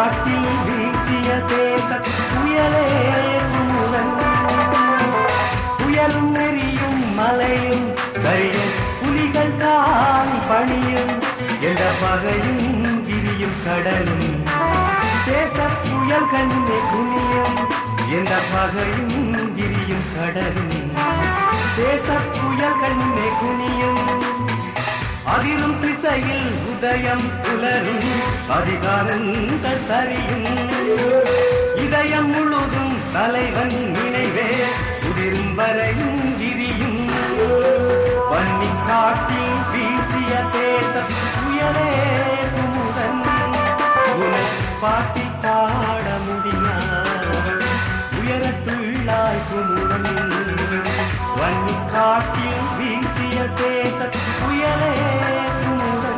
காட்டில் வீசிய தேச புயலே குமுதன் புயலும் நெறியும் மலையும் கரியும் புலிகள் தான் பணியும் எந்த பகையும் கிரியும் கடலும் தேச புயல் கண்ணே குனியும் எந்த பகையும் கிரியும் கடலும் தேச புயல் கண்ணே குனியும் அதிரும் திசையில் உதயம் புலரும் அதிகாரங்கள் சரியும் இதயம் முழுதும் தலைவன் நினைவே உதிரும் வரையும் விரியும் வன்னி காட்டில் வீசிய தேச புயலே குமுதன் உனை பாட்டி பாட முடியாது உயரத்துள்ளாய் குமுதன் வன்னி காட்டில் வீசிய தேச புயலே குமுதன்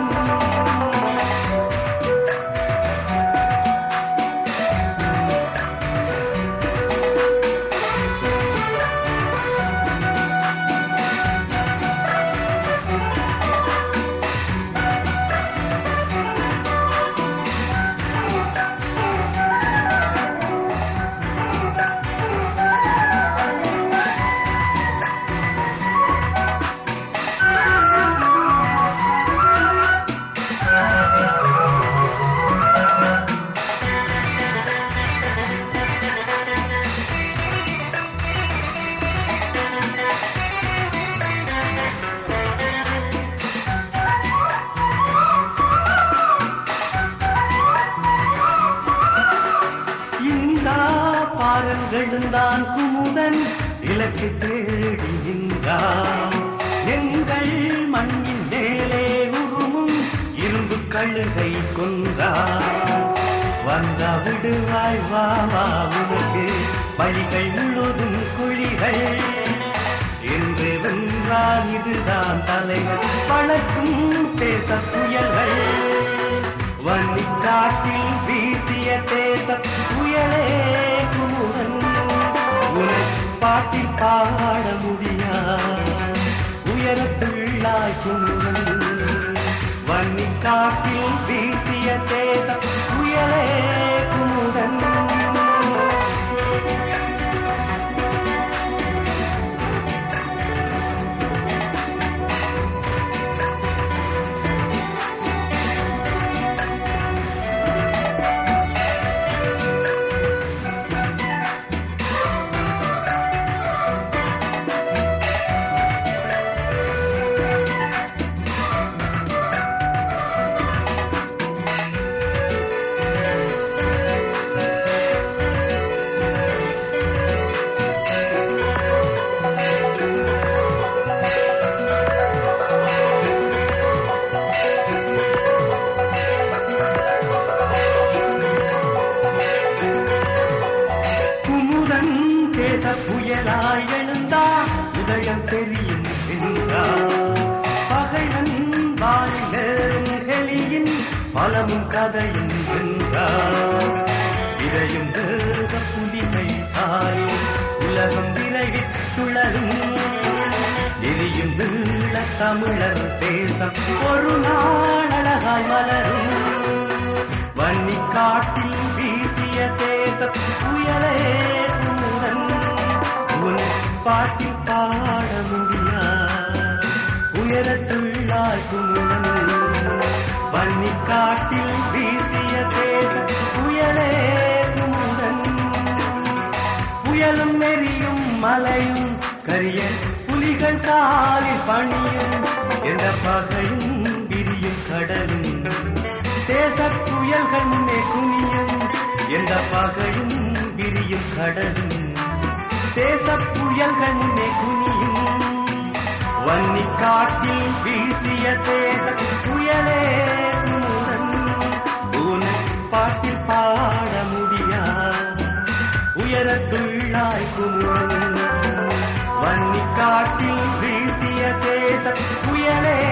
இந்த பாரல்களும் தான் குமுதன் இலக்கு தேடி நின்றான் எங்கள் மண்ணின் மேலே உருமும் இரும்பு கழுகை கொன்றான் வந்த விடுவாய் வா வா உனக்கு வழிகள் முழுதும் குழிகள் என்று வென்றான் இதுதான் தலைவர் பழக்கும் தேச புயல்கள் வன்னி காட்டில் வீசிய தேச புயலே குமுதன் உனை பாட்டி பாட முடியா உயரத்துள்ளாய் குமுதன் வன்னி காட்டில் வீசிய தேச புயலே குமுதன் குமுதன் தேச புயலாய் எழுந்தா உதயம் தெரியும் என்றார் பகைவன் வாழிலும் ஹெலியின் பலமும் கதையும் என்றார் இதையும் தேக புலிமை தாய் உலகம் விரைவில் சுழலும் எரியும் வீழ தமிழர் தேசம் ஒரு நாள் அழகாய் மலரும் வன்னி காட்டில் வீசிய தேச புயலே குமுதன் உன் பாட்டி பாட முடியா உயரத்துள்ளாய் குமுதன் வன்னி காட்டில் வீசிய தேச புயலே குமுதன் புயலும் நெறியும் மலையும் கரிய புலிகள் காலில் பணியும் எந்த பகையும் விரியும் கடலும் தேச புயல் கண்ணே குனியும் எந்த பகையும் விரியும் கடலும் தேச புயல் கண்ணே குனியும் வன்னி காட்டில் வீசிய தேச புயலே குமுதன் உனை பாட்டில் பாட முடியா உயரத்துள்ளாய் குமுதன் வன்னி காட்டில் வீசிய தேச புயலே